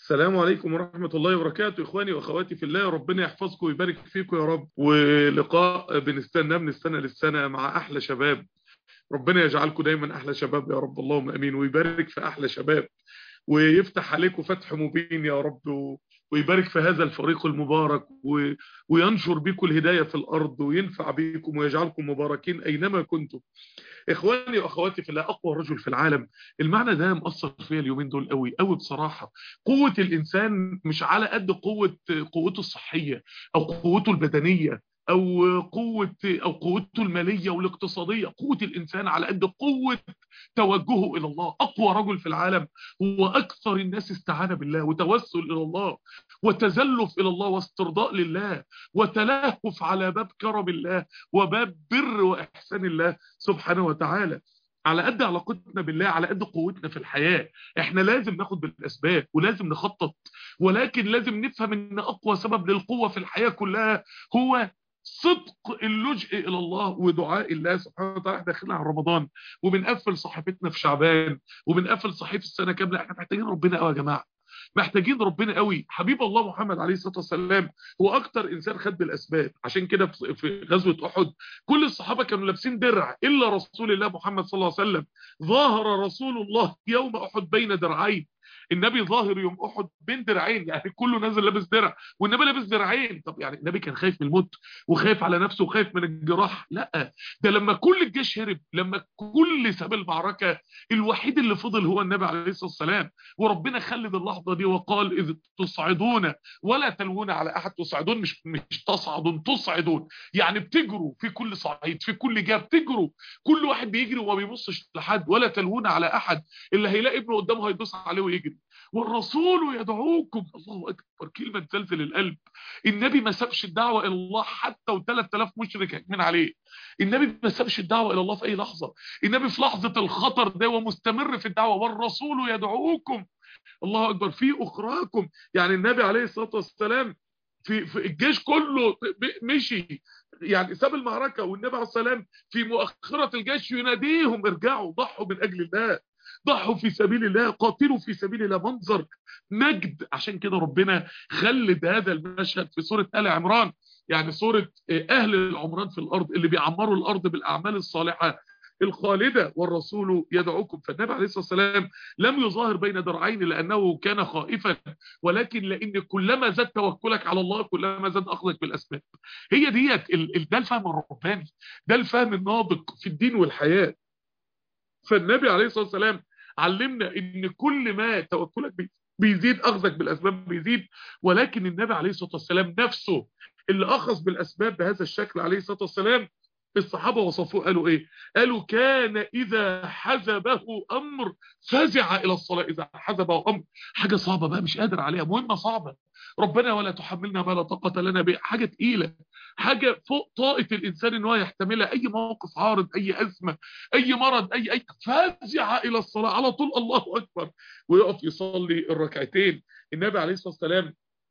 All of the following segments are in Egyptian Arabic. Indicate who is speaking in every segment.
Speaker 1: السلام عليكم ورحمة الله وبركاته إخواني وأخواتي في الله ربنا يحفظكم ويبارك فيكم يا رب ولقاء بنستناه من السنة للسنة مع أحلى شباب ربنا يجعلكم دايما أحلى شباب يا رب اللهم أمين ويبارك في أحلى شباب ويفتح عليكم فتح مبين يا رب ويبارك في هذا الفريق المبارك و... وينشر بكم الهداية في الأرض وينفع بكم ويجعلكم مباركين أينما كنتم إخواني وأخواتي في الله أقوى رجل في العالم المعنى ده مأثر فيا اليومين دول قوي قوي بصراحة قوة الإنسان مش على قد قوة قوته الصحية أو قوته البدنية او قوه او قوته الماليه والاقتصاديه قوه الانسان على قد قوه توجهه الى الله اقوى رجل في العالم هو اكثر الناس استعانه بالله وتوسل الى الله وتزلف الى الله واسترضاء لله وتلهف على باب كرم الله وباب بر واحسان الله سبحانه وتعالى على قد علاقتنا بالله على قد قوتنا في الحياة احنا لازم ناخد بالاسباب ولازم نخطط ولكن لازم نفهم ان اقوى سبب للقوة في الحياة كلها هو صدق اللجئ الى الله ودعاء الله سبحانه وتعالى داخلين على رمضان وبنقفل صحيفتنا في شعبان وبنقفل صحيفه السنه كامله احنا محتاجين ربنا قوي يا جماعه محتاجين ربنا قوي حبيب الله محمد عليه الصلاه والسلام هو اكتر انسان خد بالاسباب عشان كده في غزوه احد كل الصحابه كانوا لابسين درع الا رسول الله محمد صلى الله عليه وسلم ظاهر رسول الله يوم احد بين درعين النبي ظاهر يوم احد بين درعين يعني كله نازل لابس درع والنبي لابس درعين طب يعني النبي كان خايف من الموت وخايف على نفسه وخايف من الجراح لا ده لما كل الجيش هرب لما كل ساب المعركه الوحيد اللي فضل هو النبي عليه الصلاه والسلام وربنا خلد اللحظه دي وقال اذ تصعدون ولا تلوون على احد تصعدون مش مش تصعدون تصعدون يعني بتجروا في كل صعيد في كل جهه بتجروا كل واحد بيجري وما بيبصش لحد ولا تلوون على احد اللي هيلاقي ابنه قدامه هيدوس عليه ويجري والرسول يدعوكم الله اكبر كلمه تزلزل القلب النبي ما سابش الدعوه الى الله حتى و3000 مشرك من عليه النبي ما سابش الدعوه الى الله في اي لحظه النبي في لحظه الخطر ده ومستمر في الدعوه والرسول يدعوكم الله اكبر في اخراكم يعني النبي عليه الصلاه والسلام في, في الجيش كله مشي يعني ساب المعركه والنبي عليه الصلاه والسلام في مؤخره الجيش يناديهم ارجعوا ضحوا من اجل الله ضحوا في سبيل الله قاتلوا في سبيل الله منظر مجد عشان كده ربنا خلد هذا المشهد في سورة آل عمران يعني سورة أهل العمران في الأرض اللي بيعمروا الأرض بالأعمال الصالحة الخالدة والرسول يدعوكم فالنبي عليه الصلاة والسلام لم يظاهر بين درعين لأنه كان خائفا ولكن لأن كلما زاد توكلك على الله كلما زاد أخذك بالأسباب هي ديت ده الفهم الرباني ده الفهم الناضج في الدين والحياة فالنبي عليه الصلاة والسلام علمنا ان كل ما توكلك بيزيد اخذك بالاسباب بيزيد ولكن النبي عليه الصلاه والسلام نفسه اللي اخذ بالاسباب بهذا الشكل عليه الصلاه والسلام الصحابه وصفوه قالوا ايه قالوا كان اذا حزبه امر فزع الى الصلاه اذا حزبه امر حاجه صعبه بقى مش قادر عليها مهمه صعبه ربنا ولا تحملنا ما لا طاقه لنا به حاجه تقيله حاجه فوق طاقه الانسان ان هو يحتملها اي موقف عارض اي ازمه اي مرض اي اي فزع الى الصلاه على طول الله اكبر ويقف يصلي الركعتين النبي عليه الصلاه والسلام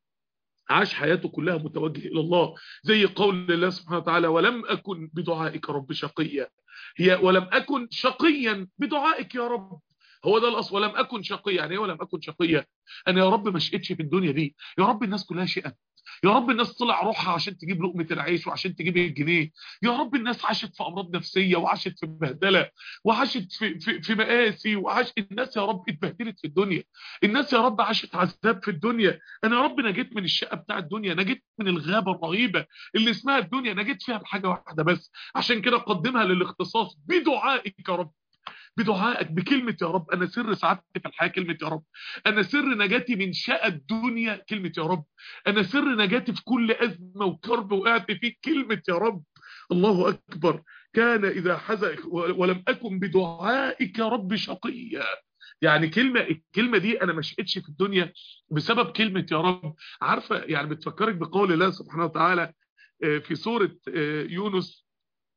Speaker 1: عاش حياته كلها متوجه الى الله زي قول الله سبحانه وتعالى ولم اكن بدعائك رب شقيا هي ولم اكن شقيا بدعائك يا رب هو ده الاصل ولم اكن شقيا يعني ايه ولم اكن شقيا انا يا رب ما شقتش في الدنيا دي يا رب الناس كلها شقت يا رب الناس طلع روحها عشان تجيب لقمه العيش وعشان تجيب الجنيه يا رب الناس عاشت في امراض نفسيه وعاشت في بهدله وعاشت في في, في مآسي وعاش الناس يا رب اتبهدلت في الدنيا الناس يا رب عاشت عذاب في الدنيا انا يا رب نجيت من الشقه بتاع الدنيا نجيت من الغابه الرهيبه اللي اسمها الدنيا نجيت فيها بحاجه واحده بس عشان كده قدمها للاختصاص بدعائك يا رب بدعائك بكلمة يا رب أنا سر سعادتي في الحياة كلمة يا رب أنا سر نجاتي من شقى الدنيا كلمة يا رب أنا سر نجاتي في كل أزمة وكرب وقعت فيه كلمة يا رب الله أكبر كان إذا حزن ولم أكن بدعائك يا رب شقيا يعني كلمة الكلمة دي أنا ما شقتش في الدنيا بسبب كلمة يا رب عارفة يعني بتفكرك بقول الله سبحانه وتعالى في سورة يونس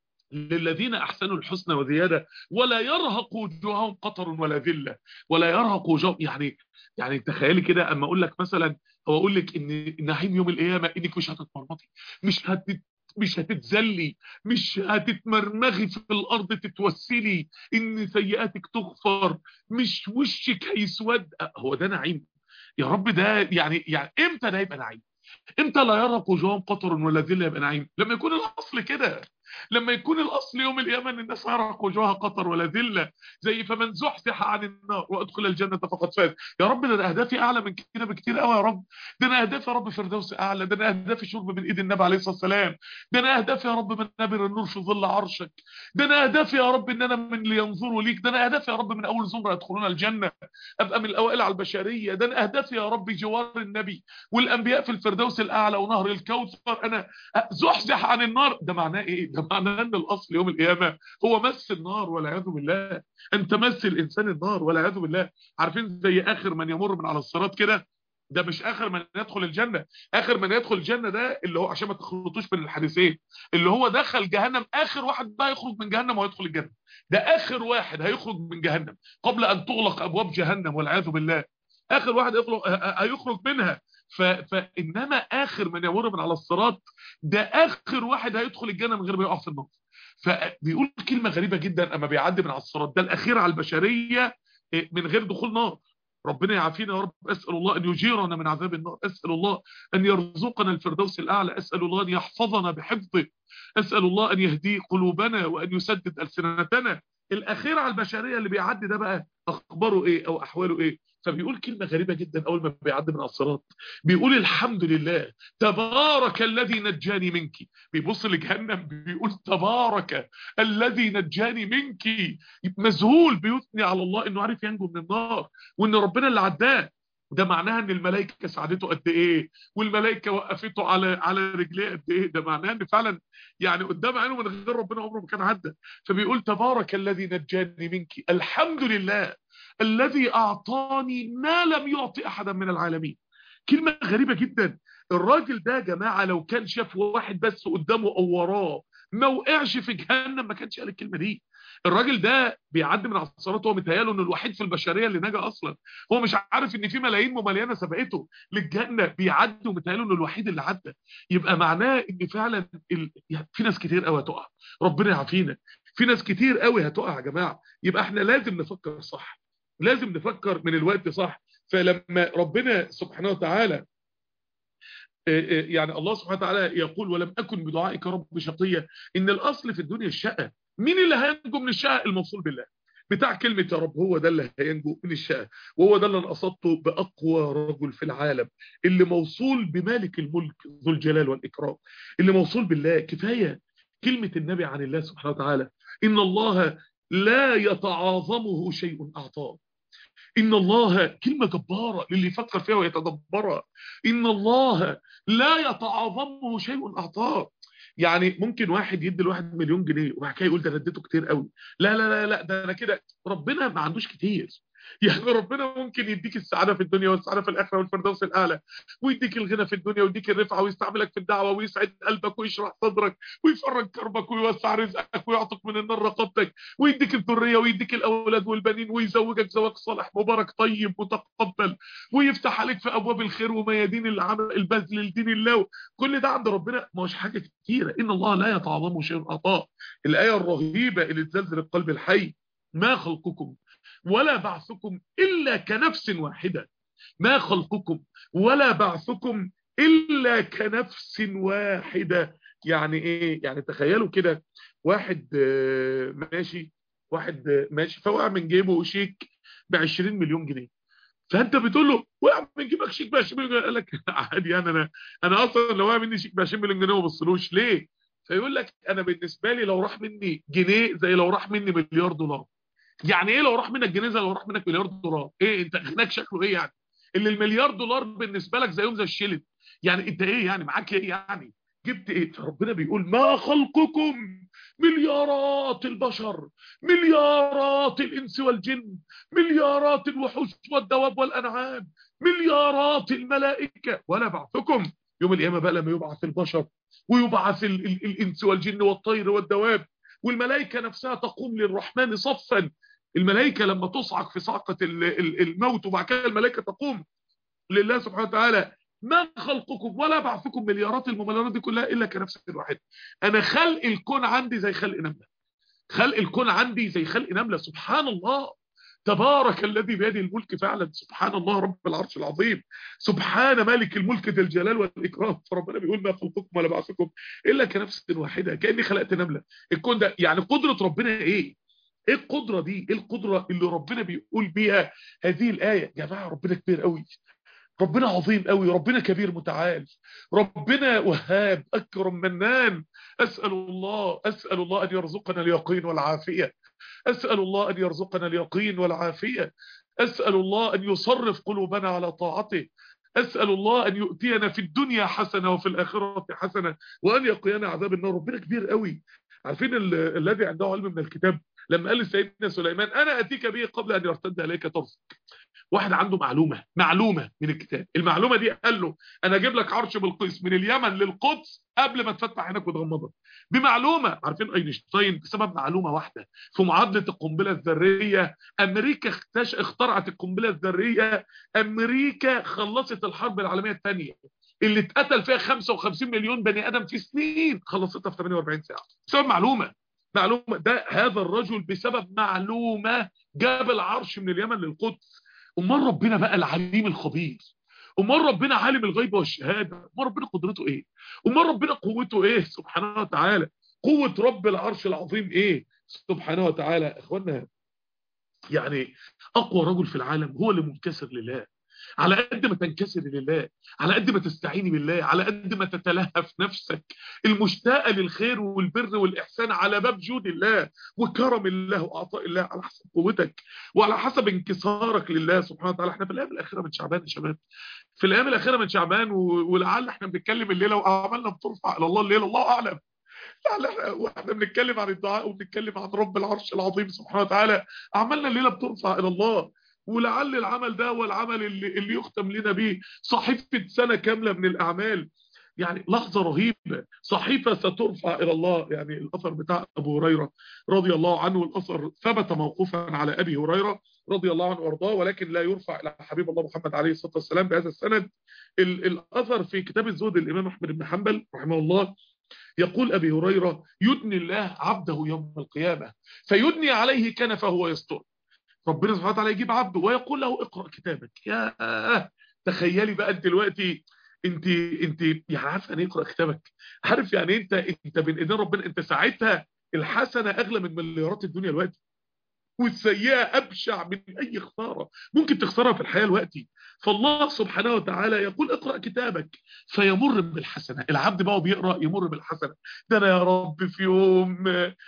Speaker 1: للذين احسنوا الحسنى وزياده ولا يرهق وجوههم قطر ولا ذله ولا يرهق وجوههم يعني يعني تخيلي كده اما اقول لك مثلا او اقول لك ان نعيم يوم القيامه انك مش هتتمرمطي مش هتت مش هتتذلي مش هتتمرمغي في الارض تتوسلي ان سيئاتك تغفر مش وشك هيسود هو ده نعيم يا رب ده يعني يعني امتى ده يبقى نعيم امتى لا يرق وجوههم قطر ولا ذل يبقى نعيم لما يكون الاصل كده لما يكون الاصل يوم القيامه ان الناس يرق وجوهها قطر ولا ذله زي فمن زحزح عن النار وادخل الجنه فقد فاز يا رب ده انا اهدافي اعلى من كده بكتير قوي يا رب ده انا اهدافي يا رب فردوس اعلى ده انا اهدافي شرب من ايد النبي عليه الصلاه والسلام ده انا اهدافي يا رب من نابر النور في ظل عرشك ده انا اهدافي يا رب ان انا من اللي ينظروا ليك ده انا اهدافي يا رب من اول زمره يدخلون الجنه ابقى من الاوائل على البشريه ده انا اهدافي يا رب جوار النبي والانبياء في الفردوس الاعلى ونهر الكوثر انا زحزح عن النار ده معناه ايه ده معناه ان الاصل يوم القيامه هو مس النار والعياذ بالله انت مس الانسان النار والعياذ بالله عارفين زي اخر من يمر من على الصراط كده ده مش اخر من يدخل الجنه اخر من يدخل الجنه ده اللي هو عشان ما تخلطوش بين الحديثين اللي هو دخل جهنم اخر واحد بقى يخرج من جهنم ويدخل الجنه ده اخر واحد هيخرج من جهنم قبل ان تغلق ابواب جهنم والعياذ بالله اخر واحد يخرج هيخرج منها ف... فانما اخر من يمر من على الصراط ده اخر واحد هيدخل الجنه من غير ما يقع في النار فبيقول كلمه غريبه جدا اما بيعدي من على الصراط ده الاخير على البشريه من غير دخول نار ربنا يعافينا يا رب اسال الله ان يجيرنا من عذاب النار اسال الله ان يرزقنا الفردوس الاعلى اسال الله ان يحفظنا بحفظه اسال الله ان يهدي قلوبنا وان يسدد السنتنا الاخير على البشريه اللي بيعدي ده بقى اخباره ايه او احواله ايه فبيقول كلمة غريبة جدا أول ما بيعدي من الصراط بيقول الحمد لله تبارك الذي نجاني منك بيبص لجهنم بيقول تبارك الذي نجاني منك مذهول بيثني على الله إنه عارف ينجو من النار وإن ربنا اللي عداه ده معناها ان الملائكه ساعدته قد ايه والملائكه وقفته على على رجليه قد ايه ده معناها ان فعلا يعني قدام عينه من غير ربنا عمره ما كان عدى فبيقول تبارك الذي نجاني منك الحمد لله الذي اعطاني ما لم يعطي احدا من العالمين كلمه غريبه جدا الراجل ده يا جماعه لو كان شاف واحد بس قدامه او وراه ما وقعش في جهنم ما كانش قال الكلمه دي الراجل ده بيعدي من على الصراط هو متهيأله انه الوحيد في البشريه اللي نجا اصلا هو مش عارف ان في ملايين ممليانه سبقته للجنه بيعدي ومتهيأله انه الوحيد اللي عدى يبقى معناه ان فعلا ال... يعني في ناس كتير قوي هتقع ربنا يعافينا في ناس كتير قوي هتقع يا جماعه يبقى احنا لازم نفكر صح لازم نفكر من الوقت صح فلما ربنا سبحانه وتعالى يعني الله سبحانه وتعالى يقول ولم أكن بدعائك رب شقيا إن الأصل في الدنيا الشقة مين اللي هينجو من الشقة الموصول بالله بتاع كلمة يا رب هو ده اللي هينجو من الشقة وهو ده اللي أنا قصدته بأقوى رجل في العالم اللي موصول بمالك الملك ذو الجلال والإكرام اللي موصول بالله كفاية كلمة النبي عن الله سبحانه وتعالى إن الله لا يتعاظمه شيء أعطاه إن الله كلمة جبارة للي يفكر فيها ويتدبرها إن الله لا يتعاظمه شيء أعطاه يعني ممكن واحد يدي الواحد مليون جنيه وبعد كده يقول ده انا اديته كتير قوي لا لا لا لا ده انا كده ربنا ما عندوش كتير يعني ربنا ممكن يديك السعاده في الدنيا والسعاده في الاخره والفردوس الاعلى ويديك الغنى في الدنيا ويديك الرفعه ويستعملك في الدعوه ويسعد قلبك ويشرح صدرك ويفرج كربك ويوسع رزقك ويعطيك من النار رقبتك ويديك الذريه ويديك الاولاد والبنين ويزوجك زواج صالح مبارك طيب متقبل ويفتح عليك في ابواب الخير وميادين العمل البذل لدين الله كل ده عند ربنا ما هوش حاجه كتيره ان الله لا يتعظمه شيء اعطاه الايه الرهيبه اللي تزلزل القلب الحي ما خلقكم ولا بعثكم إلا كنفس واحدة ما خلقكم ولا بعثكم إلا كنفس واحدة يعني إيه يعني تخيلوا كده واحد ماشي واحد ماشي فوقع من جيبه شيك ب 20 مليون جنيه فانت بتقول له وقع من جيبك شيك ب 20 مليون جنيه قال لك عادي يعني انا انا اصلا لو وقع مني شيك ب 20 مليون جنيه ما بصلوش ليه فيقول لك انا بالنسبه لي لو راح مني جنيه زي لو راح مني مليار دولار يعني ايه لو راح منك جنيه زي لو راح منك مليار دولار ايه انت غناك شكله ايه يعني اللي المليار دولار بالنسبه لك زيهم زي الشيلن يعني انت ايه يعني معاك ايه يعني جبت ايه فربنا بيقول ما خلقكم مليارات البشر مليارات الانس والجن مليارات الوحوش والدواب والانعام مليارات الملائكه ولا بعثكم يوم القيامه بقى لما يبعث البشر ويبعث ال ال الانس والجن والطير والدواب والملائكه نفسها تقوم للرحمن صفا الملائكه لما تصعق في صعقه الموت وبعد كده الملائكه تقوم لله سبحانه وتعالى ما خلقكم ولا بعثكم مليارات المليارات دي كلها الا كنفس واحد انا خلق الكون عندي زي خلق نمله خلق الكون عندي زي خلق نمله سبحان الله تبارك الذي بيده الملك فعلا سبحان الله رب العرش العظيم سبحان مالك الملك ذي الجلال والاكرام فربنا بيقول ما خلقكم ولا بعثكم الا كنفس واحده كاني خلقت نمله الكون ده يعني قدره ربنا ايه ايه القدره دي ايه القدره اللي ربنا بيقول بيها هذه الايه يا جماعه ربنا كبير قوي ربنا عظيم قوي ربنا كبير متعال ربنا وهاب اكرم منان اسال الله اسال الله ان يرزقنا اليقين والعافيه اسال الله ان يرزقنا اليقين والعافيه اسال الله ان يصرف قلوبنا على طاعته اسال الله ان يؤتينا في الدنيا حسنه وفي الاخره حسنه وان يقينا عذاب النار ربنا كبير قوي عارفين الذي عنده علم من الكتاب لما قال لسيدنا سليمان انا اتيك به قبل ان يرتد اليك طرفك واحد عنده معلومه معلومه من الكتاب المعلومه دي قال له انا اجيب لك عرش بالقيس من اليمن للقدس قبل ما تفتح عينك وتغمضها بمعلومه عارفين اينشتاين بسبب معلومه واحده في معادله القنبله الذريه امريكا اختش اخترعت القنبله الذريه امريكا خلصت الحرب العالميه الثانيه اللي اتقتل فيها 55 مليون بني ادم في سنين خلصتها في 48 ساعه بسبب معلومه معلومه ده هذا الرجل بسبب معلومه جاب العرش من اليمن للقدس امال ربنا بقى العليم الخبير امال ربنا عالم الغيب والشهاده امال ربنا قدرته ايه امال ربنا قوته ايه سبحانه وتعالى قوه رب العرش العظيم ايه سبحانه وتعالى اخوانا يعني اقوى رجل في العالم هو اللي منكسر لله على قد ما تنكسر لله على قد ما تستعيني بالله على قد ما تتلهف نفسك المشتاقة للخير والبر والإحسان على باب جود الله وكرم الله وعطاء الله على حسب قوتك وعلى حسب انكسارك لله سبحانه وتعالى احنا في الأيام الأخيرة من شعبان يا شباب في الأيام الأخيرة من شعبان ولعل احنا بنتكلم الليلة وأعمالنا بترفع إلى الله الليلة الله أعلم واحنا بنتكلم عن الدعاء وبنتكلم عن رب العرش العظيم سبحانه وتعالى أعمالنا الليلة بترفع إلى الله ولعل العمل ده هو العمل اللي, اللي يختم لنا به صحيفة سنة كاملة من الأعمال يعني لحظة رهيبة صحيفة سترفع إلى الله يعني الأثر بتاع أبو هريرة رضي الله عنه الأثر ثبت موقوفا على أبي هريرة رضي الله عنه وارضاه ولكن لا يرفع إلى حبيب الله محمد عليه الصلاة والسلام بهذا السند الأثر في كتاب الزهد الإمام أحمد بن حنبل رحمه الله يقول أبي هريرة يدني الله عبده يوم القيامة فيدني عليه كنفه ويستر ربنا سبحانه وتعالى يجيب عبده ويقول له اقرأ كتابك يا تخيلي بقى انت دلوقتي انت انت يعني عارف يعني اقرأ كتابك عارف يعني انت انت بين ايدين ربنا انت ساعتها الحسنة اغلى من مليارات الدنيا دلوقتي والسيئة أبشع من أي خسارة ممكن تخسرها في الحياة الوقتي فالله سبحانه وتعالى يقول اقرأ كتابك فيمر بالحسنة العبد بقى بيقرأ يمر بالحسنة ده أنا يا رب في يوم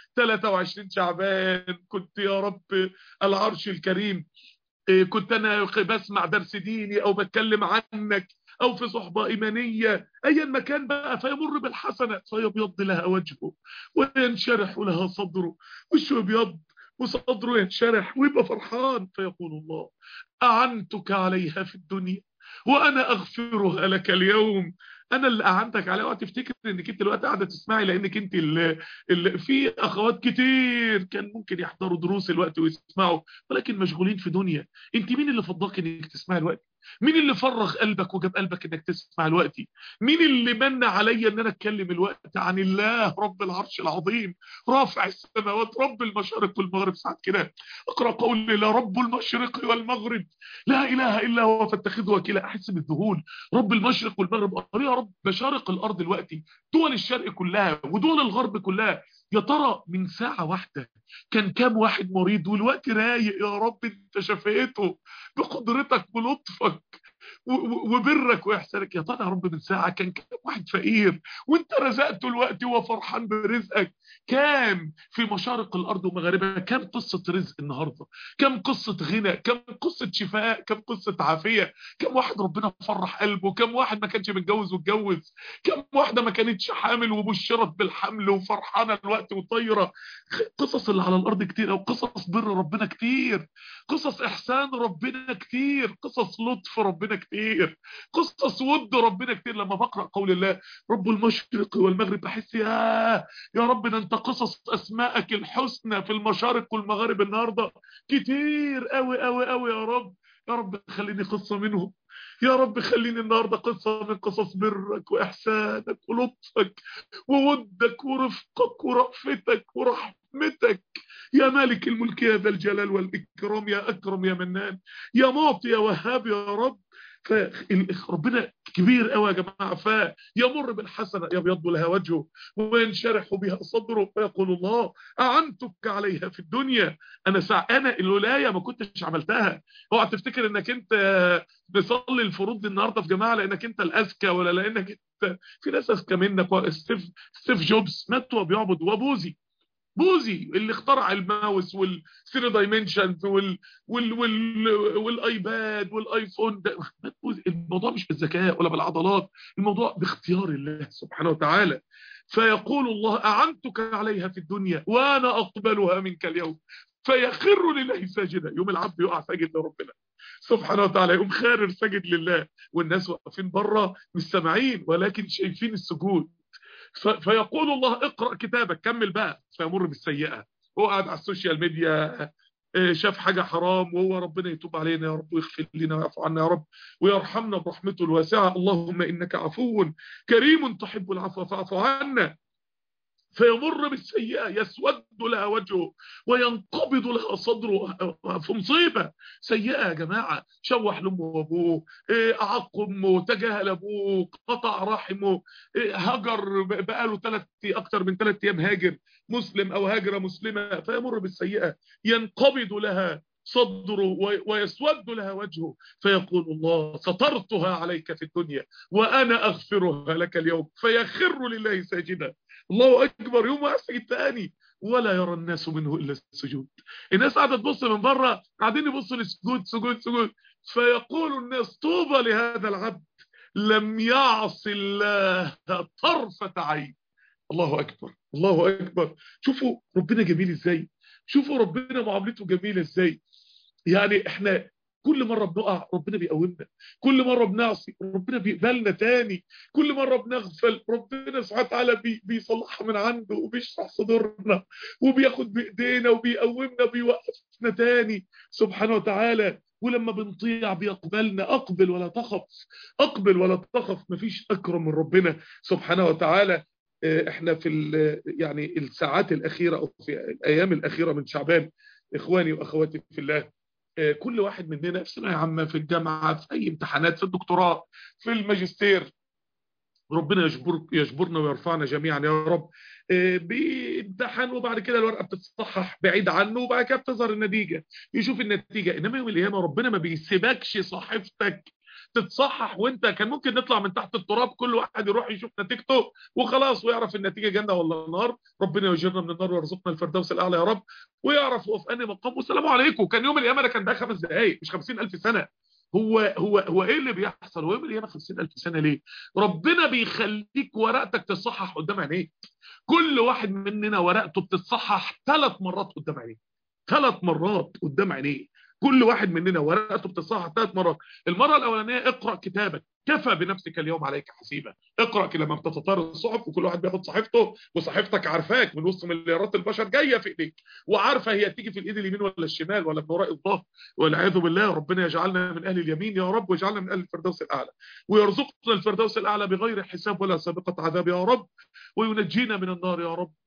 Speaker 1: 23 شعبان كنت يا رب العرش الكريم كنت أنا بسمع درس ديني أو بتكلم عنك أو في صحبة إيمانية أيا مكان بقى فيمر بالحسنة فيبيض لها وجهه وينشرح لها صدره وشه يبيض وصدره ينشرح ويبقى فرحان فيقول الله أعنتك عليها في الدنيا وأنا أغفرها لك اليوم أنا اللي أعنتك عليها وتفتكر إنك أنت دلوقتي قاعدة تسمعي لأنك أنت اللي, اللي في أخوات كتير كان ممكن يحضروا دروس الوقت ويسمعوا ولكن مشغولين في دنيا أنت مين اللي فضلك إنك تسمعي الوقت مين اللي فرغ قلبك وجاب قلبك انك تسمع الوقت مين اللي من عليا ان انا اتكلم الوقت عن الله رب العرش العظيم رافع السماوات رب المشارق والمغرب ساعات كده اقرا قول لا رب المشرق والمغرب لا اله الا هو فاتخذه وكيلا احس بالذهول رب المشرق والمغرب قال يا رب مشارق الارض دلوقتي دول الشرق كلها ودول الغرب كلها يا ترى من ساعة واحدة كان كام واحد مريض والوقت رايق يا رب انت شفيته بقدرتك ولطفك وبرك واحسانك يا ترى يا رب من ساعة كان كام واحد فقير وانت رزقته الوقت وهو فرحان برزقك كام في مشارق الارض ومغاربها كام قصة رزق النهاردة كام قصة غنى كام قصة شفاء كام قصة عافية كام واحد ربنا فرح قلبه كام واحد ما كانش متجوز واتجوز كام واحدة ما كانتش حامل وبشرت بالحمل وفرحانة الوقت وطايرة قصص اللي على الارض كتير او قصص بر ربنا كتير قصص احسان ربنا كتير قصص لطف ربنا كتير قصص ود ربنا كتير لما بقرأ قول الله رب المشرق والمغرب بحس يا يا رب ده انت قصص اسمائك الحسنى في المشارق والمغارب النهارده كتير قوي قوي قوي يا رب يا رب خليني قصة منهم يا رب خليني النهارده قصه من قصص برك واحسانك ولطفك وودك ورفقك ورأفتك ورحمتك يا مالك الملك يا ذا الجلال والاكرام يا اكرم يا منان يا معطي يا وهاب يا رب فربنا كبير قوي يا جماعه فيمر بالحسنه يبيض لها وجهه وينشرح بها صدره فيقول الله اعنتك عليها في الدنيا انا سع... انا الولايه ما كنتش عملتها اوعى تفتكر انك انت بتصلي الفروض دي النهارده في جماعه لانك انت الاذكى ولا لانك انت في ناس اذكى منك ستيف ستيف جوبز مات وهو بيعبد وبوزي بوزي اللي اخترع الماوس والثري دايمنشنز وال وال وال والايباد والايفون ده الموضوع مش بالذكاء ولا بالعضلات الموضوع باختيار الله سبحانه وتعالى فيقول الله اعنتك عليها في الدنيا وانا اقبلها منك اليوم فيخر لله ساجدا يوم العبد يقع ساجد لربنا سبحانه وتعالى يقوم خارر ساجد لله والناس واقفين بره مش سامعين ولكن شايفين السجود فيقول الله اقرأ كتابك كمل بقى فيمر بالسيئة هو قاعد على السوشيال ميديا شاف حاجة حرام وهو ربنا يتوب علينا يا رب ويغفر لنا ويعفو عنا يا رب ويرحمنا برحمته الواسعة اللهم إنك عفو كريم تحب العفو فاعف عنا فيمر بالسيئة يسود لها وجهه وينقبض لها صدره في مصيبة سيئة يا جماعة شوح لأمه وأبوه أعق أمه تجاهل أبوه قطع رحمه هجر بقاله ثلاث أكثر من ثلاث أيام هاجر مسلم أو هاجرة مسلمة فيمر بالسيئة ينقبض لها صدره ويسود لها وجهه فيقول الله سترتها عليك في الدنيا وأنا أغفرها لك اليوم فيخر لله ساجدا الله أكبر يوم أسجد تاني ولا يرى الناس منه إلا السجود الناس قاعدة تبص من بره قاعدين يبصوا لسجود سجود سجود فيقول الناس طوبى لهذا العبد لم يعص الله طرفة عين الله أكبر الله أكبر شوفوا ربنا جميل إزاي شوفوا ربنا معاملته جميلة إزاي يعني احنا كل مرة بنقع ربنا بيقومنا كل مرة بنعصي ربنا بيقبلنا تاني كل مرة بنغفل ربنا سبحانه وتعالى بي بيصلحها من عنده وبيشرح صدورنا وبياخد بإيدينا وبيقومنا وبيوقفنا تاني سبحانه وتعالى ولما بنطيع بيقبلنا أقبل ولا تخف أقبل ولا تخف مفيش أكرم من ربنا سبحانه وتعالى احنا في يعني الساعات الأخيرة أو في الأيام الأخيرة من شعبان إخواني وأخواتي في الله كل واحد مننا في ثانويه عامه في الجامعه في اي امتحانات في الدكتوراه في الماجستير ربنا يجبر يجبرنا ويرفعنا جميعا يا رب بيمتحن وبعد كده الورقه بتتصحح بعيد عنه وبعد كده بتظهر النتيجه يشوف النتيجه انما يوم القيامه ربنا ما بيسيبكش صحيفتك تتصحح وانت كان ممكن نطلع من تحت التراب كل واحد يروح يشوف نتيجته وخلاص ويعرف النتيجه جنه ولا نار ربنا يجرنا من النار ويرزقنا الفردوس الاعلى يا رب ويعرف هو في انهي مقام والسلام عليكم كان يوم القيامه ده كان ده خمس دقائق مش 50000 سنه هو هو هو ايه اللي بيحصل هو يوم القيامه 50000 سنه ليه ربنا بيخليك ورقتك تصحح قدام عينيك كل واحد مننا ورقته بتتصحح ثلاث مرات قدام عينيه ثلاث مرات قدام عينيه كل واحد مننا ورقته بتصحح ثلاث مرات المره الاولانيه اقرا كتابك كفى بنفسك اليوم عليك حسيبا اقرا كده لما بتتطار الصحف وكل واحد بياخد صحيفته وصحيفتك عارفاك من وسط مليارات البشر جايه في ايديك وعارفه هي تيجي في الايد اليمين ولا الشمال ولا من وراء الظهر والعياذ بالله ربنا يجعلنا من اهل اليمين يا رب واجعلنا من اهل الفردوس الاعلى ويرزقنا الفردوس الاعلى بغير حساب ولا سابقه عذاب يا رب وينجينا من النار يا رب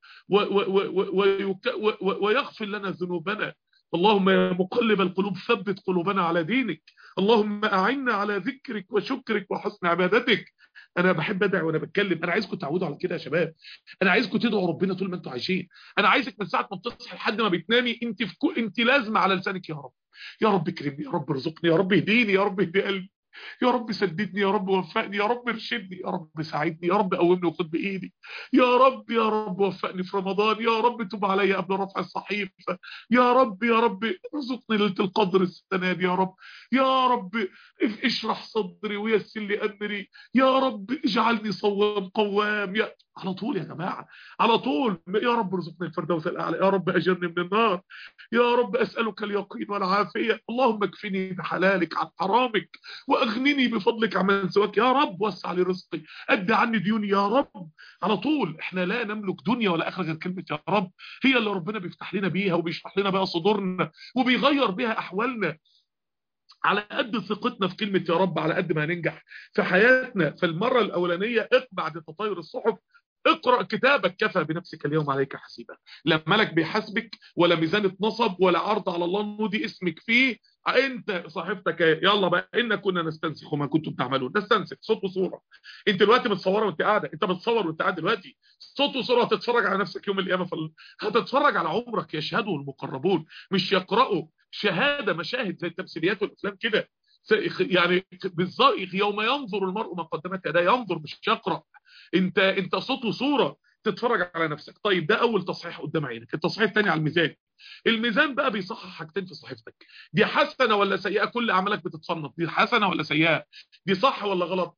Speaker 1: ويغفر لنا ذنوبنا اللهم يا مقلب القلوب ثبت قلوبنا على دينك اللهم أعنا على ذكرك وشكرك وحسن عبادتك انا بحب ادعي وانا بتكلم انا عايزكم تعودوا على كده يا شباب انا عايزكم تدعوا ربنا طول ما انتوا عايشين انا عايزك من ساعه ما بتصحي لحد ما بتنامي انت في كل انت لازمه على لسانك يا رب يا رب اكرمني يا رب ارزقني يا رب اهديني يا رب اهدي قلبي يا رب سددني يا رب وفقني يا رب ارشدني يا رب ساعدني يا رب قومني وخد بايدي يا رب يا رب وفقني في رمضان يا رب تب عليا قبل رفع الصحيفه يا رب يا رب ارزقني ليله القدر السنه دي يا رب يا رب اشرح صدري ويسر لي امري يا رب اجعلني صوام قوام يا على طول يا جماعه على طول يا رب ارزقني الفردوس الاعلى يا رب اجرني من النار يا رب اسالك اليقين والعافيه اللهم اكفني بحلالك عن حرامك واغنني بفضلك عمن سواك يا رب وسع لي رزقي ادي عني ديوني يا رب على طول احنا لا نملك دنيا ولا اخره غير كلمه يا رب هي اللي ربنا بيفتح لنا بيها وبيشرح لنا بقى صدورنا وبيغير بيها احوالنا على قد ثقتنا في كلمة يا رب على قد ما هننجح في حياتنا فالمرة الأولانية بعد تطاير الصحف اقرأ كتابك كفى بنفسك اليوم عليك حسيبا لا ملك بيحاسبك ولا ميزان اتنصب ولا عرض على الله نودي اسمك فيه انت صاحبتك يلا بقى ان كنا نستنسخ ما كنتم تعملون نستنسخ صوت وصوره انت دلوقتي بتصوره وانت قاعده انت بتصور وانت قاعد دلوقتي صوت وصوره هتتفرج على نفسك يوم القيامه فل... هتتفرج على عمرك يشهده المقربون مش يقرأوا شهاده مشاهد زي التمثيليات والافلام كده يعني بالظبط يوم ينظر المرء ما قدمت يداه ينظر مش يقرأ انت انت صوت وصوره تتفرج على نفسك طيب ده اول تصحيح قدام عينك التصحيح الثاني على الميزان الميزان بقى بيصحح حاجتين في صحيفتك دي حسنه ولا سيئه كل اعمالك بتتصنف دي حسنه ولا سيئه دي صح ولا غلط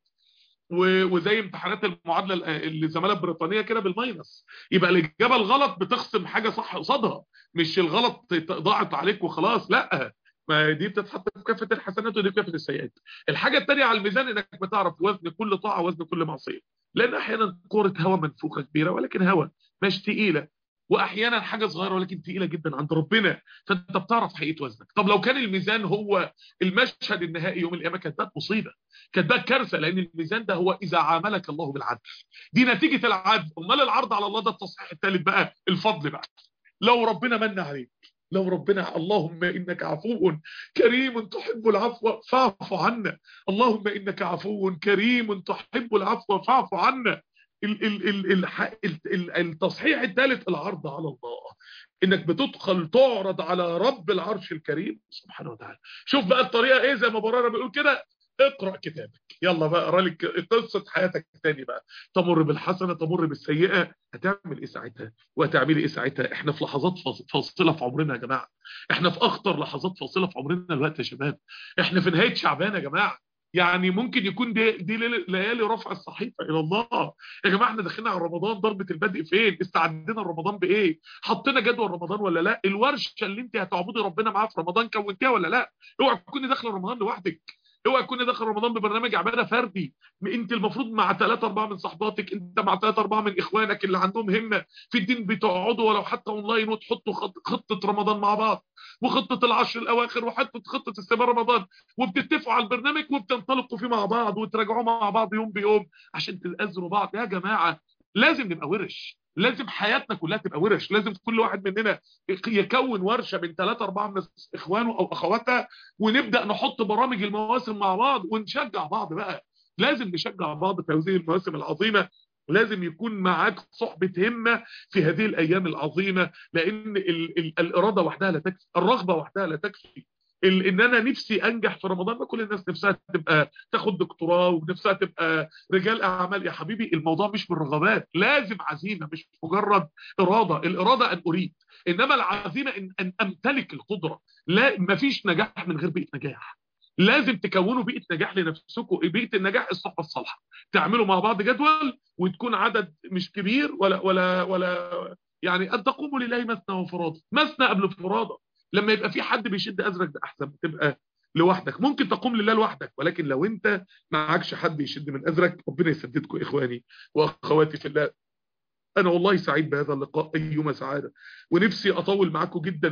Speaker 1: وزي امتحانات المعادله اللي زماله بريطانيه كده بالماينس يبقى الاجابه الغلط بتخصم حاجه صح قصادها مش الغلط ضاعت عليك وخلاص لا ما دي بتتحط في كافه الحسنات ودي في كافه السيئات الحاجه الثانيه على الميزان انك بتعرف وزن كل طاعه وزن كل معصيه لان احيانا كوره هواء منفوخه كبيره ولكن هواء مش تقيله واحيانا حاجه صغيره ولكن تقيله جدا عند ربنا فانت بتعرف حقيقه وزنك طب لو كان الميزان هو المشهد النهائي يوم القيامه كانت بقت مصيبه كانت بقت كارثه لان الميزان ده هو اذا عاملك الله بالعدل دي نتيجه العدل امال العرض على الله ده التصحيح الثالث بقى الفضل بقى لو ربنا من عليك لو ربنا اللهم إنك عفو كريم تحب العفو فاعف عنا اللهم إنك عفو كريم تحب العفو فاعف عنا ال ال ال ال ال التصحيح الثالث العرض على الله انك بتدخل تعرض على رب العرش الكريم سبحانه وتعالى شوف بقى الطريقه ايه زي ما براره بيقول كده اقرا كتابك يلا بقى اقرا لك قصه حياتك تاني بقى تمر بالحسنه تمر بالسيئه هتعمل ايه ساعتها وهتعملي ايه ساعتها احنا في لحظات فاصله في عمرنا يا جماعه احنا في اخطر لحظات فاصله في عمرنا دلوقتي يا شباب احنا في نهايه شعبان يا جماعه يعني ممكن يكون دي, دي ليالي رفع الصحيفه الى الله يا جماعه احنا داخلين على رمضان ضربه البدء فين استعدنا لرمضان بايه حطينا جدول رمضان ولا لا الورشه اللي انت هتعبدي ربنا معاها في رمضان كونتيها ولا لا اوعى تكوني داخله رمضان لوحدك اوعى تكوني داخل رمضان ببرنامج عباده فردي انت المفروض مع ثلاثة أربعة من صحباتك انت مع ثلاثة أربعة من اخوانك اللي عندهم همه في الدين بتقعدوا ولو حتى اونلاين وتحطوا خطه رمضان مع بعض وخطه العشر الاواخر وحتى خطه استمرار رمضان وبتتفقوا على البرنامج وبتنطلقوا فيه مع بعض وتراجعوه مع بعض يوم بيوم عشان تأذروا بعض يا جماعه لازم نبقى ورش لازم حياتنا كلها تبقى ورش لازم كل واحد مننا يكون ورشة من ثلاثة أربعة من إخوانه أو أخواتها ونبدأ نحط برامج المواسم مع بعض ونشجع بعض بقى لازم نشجع بعض في هذه المواسم العظيمة لازم يكون معاك صحبة همة في هذه الأيام العظيمة لأن ال ال الإرادة وحدها لا تكفي الرغبة وحدها لا تكفي ان انا نفسي انجح في رمضان ما كل الناس نفسها تبقى تاخد دكتوراه ونفسها تبقى رجال اعمال يا حبيبي الموضوع مش بالرغبات لازم عزيمه مش مجرد اراده الاراده ان اريد انما العزيمه ان, أن امتلك القدره لا مفيش نجاح من غير بيئه نجاح لازم تكونوا بيئه نجاح لنفسكم بيئه النجاح الصحبه الصالحه تعملوا مع بعض جدول وتكون عدد مش كبير ولا ولا ولا يعني ان تقوموا لله مثنى وفرادى مثنى قبل فرادى لما يبقى في حد بيشد ازرك ده احسن تبقى لوحدك ممكن تقوم لله لوحدك ولكن لو انت معكش حد يشد من ازرك ربنا يسددكم اخواني واخواتي في الله انا والله سعيد بهذا اللقاء ايما سعاده ونفسي اطول معاكم جدا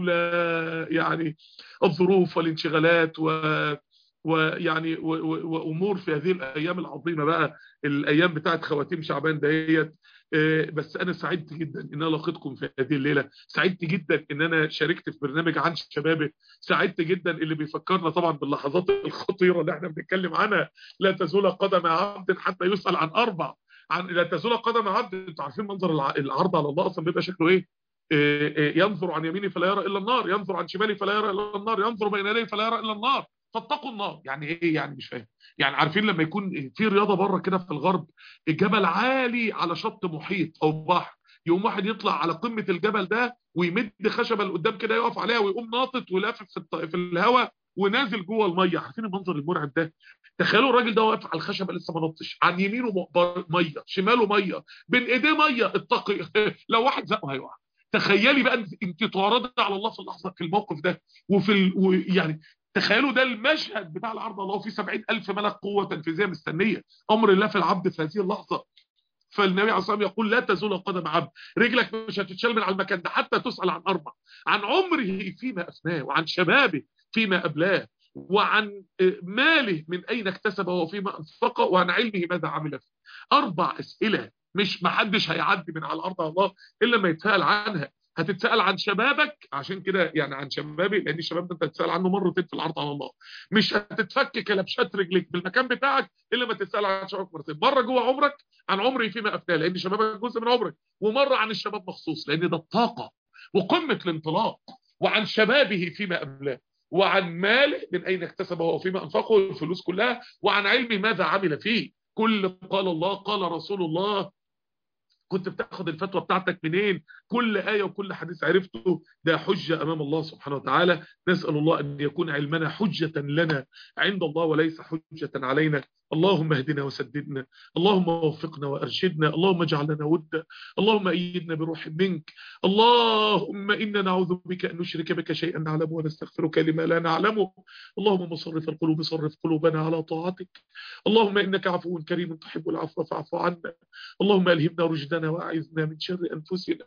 Speaker 1: لولا يعني الظروف والانشغالات و ويعني وامور في هذه الايام العظيمه بقى الايام بتاعت خواتيم شعبان ديت بس انا سعدت جدا ان انا لقيتكم في هذه الليله سعدت جدا ان انا شاركت في برنامج عن شبابه سعدت جدا اللي بيفكرنا طبعا باللحظات الخطيره اللي احنا بنتكلم عنها لا تزول قدم عبد حتى يسال عن اربع عن لا تزول قدم عبد انتوا عارفين منظر العرض على الله اصلا بيبقى شكله ايه ينظر عن يمينه فلا يرى الا النار ينظر عن شماله فلا يرى الا النار ينظر بين يديه فلا يرى الا النار فاتقوا النار يعني ايه يعني مش فاهم يعني عارفين لما يكون في رياضه بره كده في الغرب الجبل عالي على شط محيط او بحر يقوم واحد يطلع على قمه الجبل ده ويمد خشبه لقدام كده يقف عليها ويقوم ناطط ولافف في, في الهواء ونازل جوه الميه عارفين المنظر المرعب ده تخيلوا الراجل ده واقف على الخشبه لسه ما نطش عن يمينه ميه شماله ميه بين ايديه ميه اتقي لو واحد زقه هيقع تخيلي بقى انت تعرضي على الله في اللحظه في الموقف ده وفي ال... يعني تخيلوا ده المشهد بتاع العرض الله فيه 70000 ملك قوه تنفيذيه مستنيه امر الله في العبد في هذه اللحظه فالنبي عليه الصلاه والسلام يقول لا تزول قدم عبد رجلك مش هتتشال من على المكان ده حتى تسال عن اربع عن عمره فيما افناه وعن شبابه فيما ابلاه وعن ماله من أين اكتسبه وفيما أنفقه وعن علمه ماذا عمل فيه أربع أسئلة مش محدش هيعدي من على الأرض الله إلا ما يتسأل عنها هتتسأل عن شبابك عشان كده يعني عن شبابي لأن الشباب ده أنت هتتسأل عنه مرتين في العرض على الله مش هتتفك كلبشات رجليك بالمكان بتاعك إلا ما تتسأل عن شبابك مرتين مرة جوه عمرك عن عمري فيما أفناه لأن شبابك جزء من عمرك ومرة عن الشباب مخصوص لأن ده الطاقة وقمة الانطلاق وعن شبابه فيما أبلاه وعن ماله من أين اكتسبه وفيما أنفقه الفلوس كلها وعن علمه ماذا عمل فيه كل قال الله قال رسول الله كنت بتاخد الفتوى بتاعتك منين كل آية وكل حديث عرفته ده حجة أمام الله سبحانه وتعالى نسأل الله أن يكون علمنا حجة لنا عند الله وليس حجة علينا اللهم اهدنا وسددنا اللهم وفقنا وارشدنا اللهم اجعل لنا ودا اللهم ايدنا بروح منك اللهم انا نعوذ بك ان نشرك بك شيئا نعلمه ونستغفرك لما لا نعلمه اللهم مصرف القلوب صرف قلوبنا على طاعتك اللهم انك عفو كريم تحب العفو فاعف عنا اللهم الهمنا رشدنا واعذنا من شر انفسنا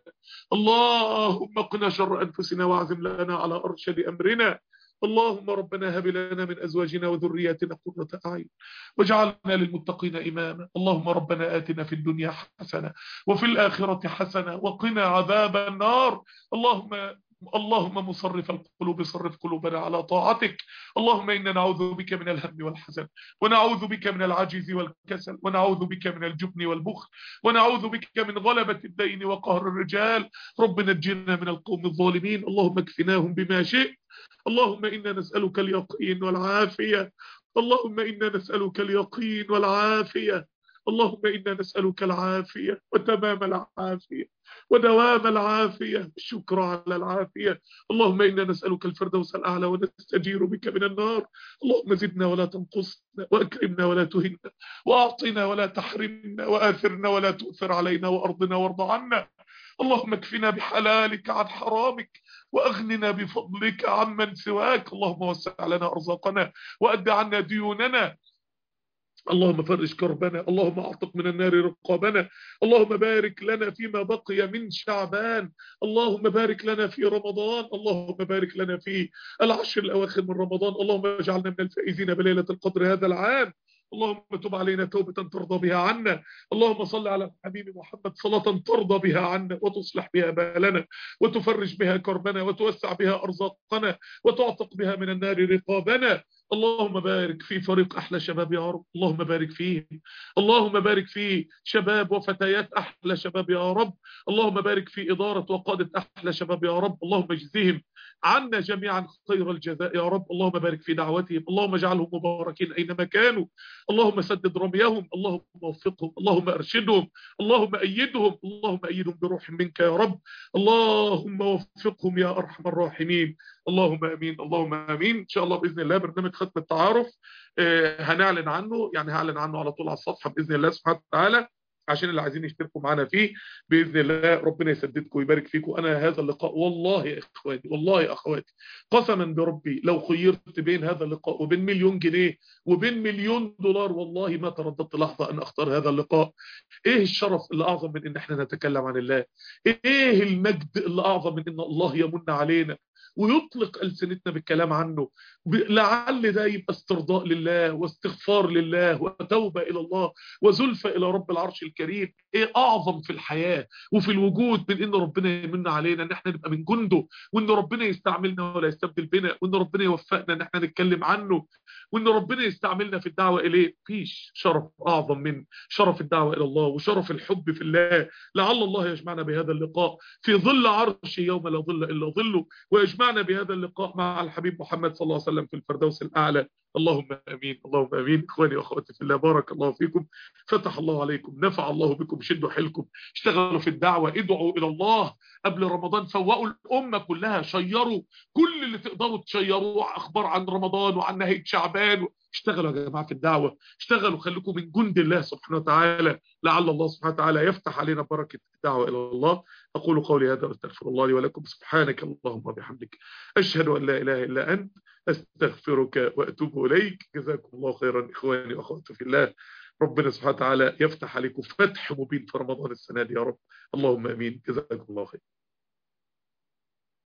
Speaker 1: اللهم قنا شر انفسنا واعزم لنا على ارشد امرنا اللهم ربنا هب لنا من أزواجنا وذرياتنا قرة أعين واجعلنا للمتقين إماما اللهم ربنا آتنا في الدنيا حسنة وفي الآخرة حسنة وقنا عذاب النار اللهم اللهم مصرف القلوب صرف قلوبنا على طاعتك اللهم إنا نعوذ بك من الهم والحزن ونعوذ بك من العجز والكسل ونعوذ بك من الجبن والبخل ونعوذ بك من غلبة الدين وقهر الرجال رب نجنا من القوم الظالمين اللهم اكفناهم بما شئت اللهم إنا نسألك اليقين والعافية اللهم إنا نسألك اليقين والعافية اللهم إنا نسألك العافية وتمام العافية ودوام العافية الشكر على العافية اللهم إنا نسألك الفردوس الأعلى ونستجير بك من النار اللهم زدنا ولا تنقصنا وأكرمنا ولا تهنا وأعطنا ولا تحرمنا وآثرنا ولا تؤثر علينا وأرضنا وارض عنا اللهم اكفنا بحلالك عن حرامك وأغننا بفضلك عمن سواك اللهم وسع لنا أرزاقنا وأد عنا ديوننا اللهم فرج كربنا اللهم اعتق من النار رقابنا اللهم بارك لنا فيما بقي من شعبان اللهم بارك لنا في رمضان اللهم بارك لنا في العشر الأواخر من رمضان اللهم اجعلنا من الفائزين بليلة القدر هذا العام اللهم تب علينا توبة ترضى بها عنا اللهم صل على الحبيب محمد صلاة ترضى بها عنا وتصلح بها بالنا وتفرج بها كربنا وتوسع بها أرزاقنا وتعتق بها من النار رقابنا اللهم بارك في فريق أحلى شباب يا رب اللهم بارك فيه اللهم بارك في شباب وفتيات أحلى شباب يا رب اللهم بارك في إدارة وقادة أحلى شباب يا رب اللهم اجزهم عنا جميعا خير الجزاء يا رب اللهم بارك في دعوتهم اللهم اجعلهم مباركين أينما كانوا اللهم سدد رميهم اللهم وفقهم اللهم أرشدهم اللهم أيدهم اللهم أيدهم بروح منك يا رب اللهم وفقهم يا أرحم الراحمين اللهم امين اللهم امين ان شاء الله باذن الله برنامج ختم التعارف آه هنعلن عنه يعني هعلن عنه على طول على الصفحه باذن الله سبحانه وتعالى عشان اللي عايزين يشتركوا معانا فيه باذن الله ربنا يسددكم ويبارك فيكم انا هذا اللقاء والله يا اخواني والله يا اخواتي قسما بربي لو خيرت بين هذا اللقاء وبين مليون جنيه وبين مليون دولار والله ما ترددت لحظه ان اختار هذا اللقاء ايه الشرف اللي اعظم من ان احنا نتكلم عن الله ايه المجد اللي اعظم من ان الله يمن علينا ويطلق ألسنتنا بالكلام عنه لعل ده يبقى استرضاء لله واستغفار لله وتوبة إلى الله وزلفة إلى رب العرش الكريم إيه أعظم في الحياة وفي الوجود من إن ربنا يمن علينا إن إحنا نبقى من جنده وإن ربنا يستعملنا ولا يستبدل بنا وإن ربنا يوفقنا إن إحنا نتكلم عنه وإن ربنا يستعملنا في الدعوة إليه فيش شرف أعظم من شرف الدعوة إلى الله وشرف الحب في الله لعل الله يجمعنا بهذا اللقاء في ظل عرشه يوم لا ظل إلا ظله ويجمعنا بهذا اللقاء مع الحبيب محمد صلى الله عليه وسلم في الفردوس الأعلى اللهم امين اللهم امين اخواني واخواتي في الله بارك الله فيكم فتح الله عليكم نفع الله بكم شدوا حيلكم اشتغلوا في الدعوه ادعوا الى الله قبل رمضان فوقوا الامه كلها شيروا كل اللي تقدروا تشيروه اخبار عن رمضان وعن نهايه شعبان اشتغلوا يا جماعه في الدعوه اشتغلوا خليكم من جند الله سبحانه وتعالى لعل الله سبحانه وتعالى يفتح علينا بركه الدعوه الى الله اقول قولي هذا واستغفر الله لي ولكم سبحانك اللهم وبحمدك اشهد ان لا اله الا انت استغفرك واتوب اليك جزاكم الله خيرا اخواني واخواتي في الله ربنا سبحانه وتعالى يفتح عليكم فتح مبين في رمضان السنه دي يا رب اللهم امين جزاكم الله خير